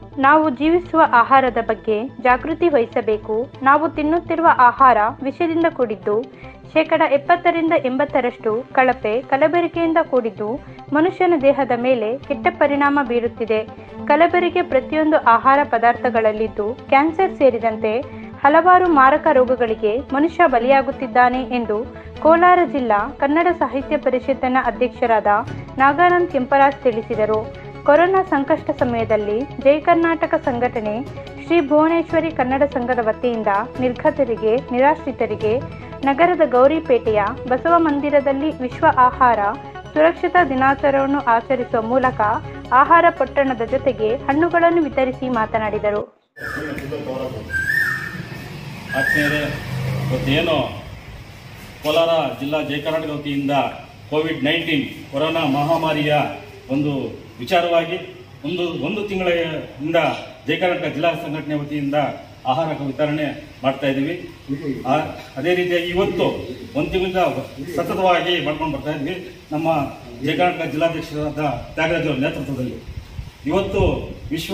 ನಾವು ಜೀವಿಸುವ ಆಹಾರದ ಬಗ್ಗೆ ಜಾಗೃತಿ ವಹಿಸಬೇಕು ನಾವು ತಿನ್ನುತ್ತಿರುವ ಆಹಾರ ವಿಷದಿಂದ ಕೂಡಿದ್ದು ಶೇಕಡ ಎಪ್ಪತ್ತರಿಂದ ಎಂಬತ್ತರಷ್ಟು ಕಳಪೆ ಕಲಬೆರಕೆಯಿಂದ ಕೂಡಿದ್ದು ಮನುಷ್ಯನ ದೇಹದ ಮೇಲೆ ಕೆಟ್ಟ ಪರಿಣಾಮ ಬೀರುತ್ತಿದೆ ಕಲಬೆರಕೆ ಪ್ರತಿಯೊಂದು ಆಹಾರ ಪದಾರ್ಥಗಳಲ್ಲಿದ್ದು ಕ್ಯಾನ್ಸರ್ ಸೇರಿದಂತೆ ಹಲವಾರು ಮಾರಕ ರೋಗಗಳಿಗೆ ಮನುಷ್ಯ ಬಲಿಯಾಗುತ್ತಿದ್ದಾನೆ ಎಂದು ಕೋಲಾರ ಜಿಲ್ಲಾ ಕನ್ನಡ ಸಾಹಿತ್ಯ ಪರಿಷತ್ತಿನ ಅಧ್ಯಕ್ಷರಾದ ನಾಗಾನಂದ್ ಕೆಂಪರಾಜ್ ತಿಳಿಸಿದರು ಕೊರೋನಾ ಸಂಕಷ್ಟ ಸಮಯದಲ್ಲಿ ಜೈ ಕರ್ನಾಟಕ ಸಂಘಟನೆ ಶ್ರೀ ಭುವನೇಶ್ವರಿ ಕನ್ನಡ ಸಂಘದ ವತಿಯಿಂದ ನಿರ್ಗತರಿಗೆ ನಿರಾಶ್ರಿತರಿಗೆ ನಗರದ ಗೌರಿಪೇಟೆಯ ಬಸವ ಮಂದಿರದಲ್ಲಿ ವಿಶ್ವ ಆಹಾರ ಸುರಕ್ಷತಾ ದಿನಾಚರಣೆಯನ್ನು ಆಚರಿಸುವ ಮೂಲಕ ಆಹಾರ ಪೊಟ್ಟಣದ ಜೊತೆಗೆ ಹಣ್ಣುಗಳನ್ನು ವಿತರಿಸಿ ಮಾತನಾಡಿದರು ಆತ್ಮೀಯರೇ ಇವತ್ತೇನು ಕೋಲಾರ ಜಿಲ್ಲಾ ಜಯ ಕರ್ನಾಟಕ ವತಿಯಿಂದ ಕೋವಿಡ್ ನೈನ್ಟೀನ್ ಕೊರೋನಾ ಮಹಾಮಾರಿಯ ಒಂದು ವಿಚಾರವಾಗಿ ಒಂದು ಒಂದು ತಿಂಗಳಿಂದ ಜಯ ಕರ್ನಾಟಕ ಜಿಲ್ಲಾ ಸಂಘಟನೆ ವತಿಯಿಂದ ಆಹಾರ ವಿತರಣೆ ಮಾಡ್ತಾ ಇದ್ದೀವಿ ಆ- ಅದೇ ರೀತಿಯಾಗಿ ಇವತ್ತು ಒಂದು ತಿಂಗಳಿಂದ ಸತತವಾಗಿ ಮಾಡ್ಕೊಂಡು ಬರ್ತಾ ಇದ್ವಿ ನಮ್ಮ ಜಯ ಕರ್ನಾಟಕ ಜಿಲ್ಲಾಧ್ಯಕ್ಷರಾದ ತ್ಯಾಗರಾಜ್ ಅವರ ನೇತೃತ್ವದಲ್ಲಿ ಇವತ್ತು ವಿಶ್ವ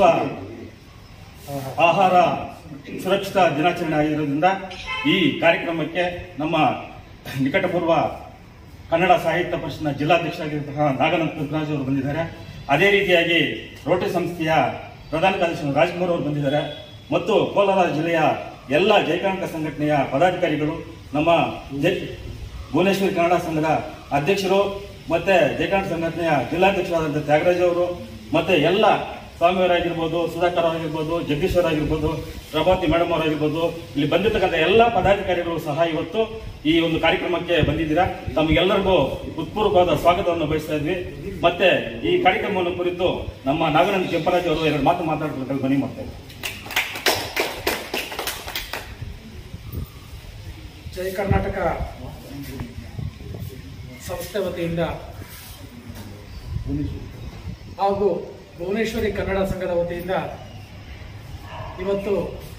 ಆಹಾರ ಸುರಕ್ಷಿತ ದಿನಾಚರಣೆ ಆಗಿರೋದ್ರಿಂದ ಈ ಕಾರ್ಯಕ್ರಮಕ್ಕೆ ನಮ್ಮ ನಿಕಟಪೂರ್ವ ಕನ್ನಡ ಸಾಹಿತ್ಯ ಪರಿಷತ್ನ ಜಿಲ್ಲಾಧ್ಯಕ್ಷರಾಗಿರುವಂತಹ ನಾಗನಂದ ಕೃಷ್ಣರಾಜ್ ಅವರು ಬಂದಿದ್ದಾರೆ ಅದೇ ರೀತಿಯಾಗಿ ರೋಟರಿ ಸಂಸ್ಥೆಯ ಪ್ರಧಾನ ಕಾರ್ಯದರ್ಶಿ ರಾಜ್ಕುಮಾರ್ ಅವರು ಬಂದಿದ್ದಾರೆ ಮತ್ತು ಕೋಲಾರ ಜಿಲ್ಲೆಯ ಎಲ್ಲ ಜಯಕರ್ನಾಟಕ ಸಂಘಟನೆಯ ಪದಾಧಿಕಾರಿಗಳು ನಮ್ಮ ಜೈ ಭುವನೇಶ್ವರಿ ಕನ್ನಡ ಸಂಘದ ಅಧ್ಯಕ್ಷರು ಮತ್ತೆ ಜಯಕರ್ನಾಟಕ ಸಂಘಟನೆಯ ಜಿಲ್ಲಾಧ್ಯಕ್ಷರಾದಂಥ ತ್ಯಾಗರಾಜ್ ಅವರು ಮತ್ತೆ ಎಲ್ಲ ಸ್ವಾಮಿಯವರಾಗಿರ್ಬೋದು ಸುಧಾಕರ್ ಅವರಾಗಿರ್ಬೋದು ಜಗದೀಶ್ ಅವರಾಗಿರ್ಬೋದು ಪ್ರಭಾತಿ ಮೇಡಮ್ ಅವರಾಗಿರ್ಬೋದು ಇಲ್ಲಿ ಬಂದಿರತಕ್ಕಂಥ ಎಲ್ಲ ಪದಾಧಿಕಾರಿಗಳು ಸಹ ಇವತ್ತು ಈ ಒಂದು ಕಾರ್ಯಕ್ರಮಕ್ಕೆ ಬಂದಿದ್ದೀರಾ ತಮಗೆಲ್ಲರಿಗೂ ಹೃತ್ಪೂರ್ವಕವಾದ ಸ್ವಾಗತವನ್ನು ಬಯಸ್ತಾ ಇದ್ವಿ ಮತ್ತೆ ಈ ಕಾರ್ಯಕ್ರಮವನ್ನು ಕುರಿತು ನಮ್ಮ ನಾಗನಂದ ಕೆಂಪರಾಜ್ ಅವರು ಎರಡು ಮಾತು ಮಾತಾಡಬೇಕು ಧ್ವನಿ ಮಾಡ್ತಾ ಇದ್ದಾರೆ ಜಯ ಕರ್ನಾಟಕ ಸಂಸ್ಥೆ ವತಿಯಿಂದ ಹಾಗೂ ಭುವನೇಶ್ವರಿ ಕನ್ನಡ ಸಂಘದ ವತಿಯಿಂದ ಇವತ್ತು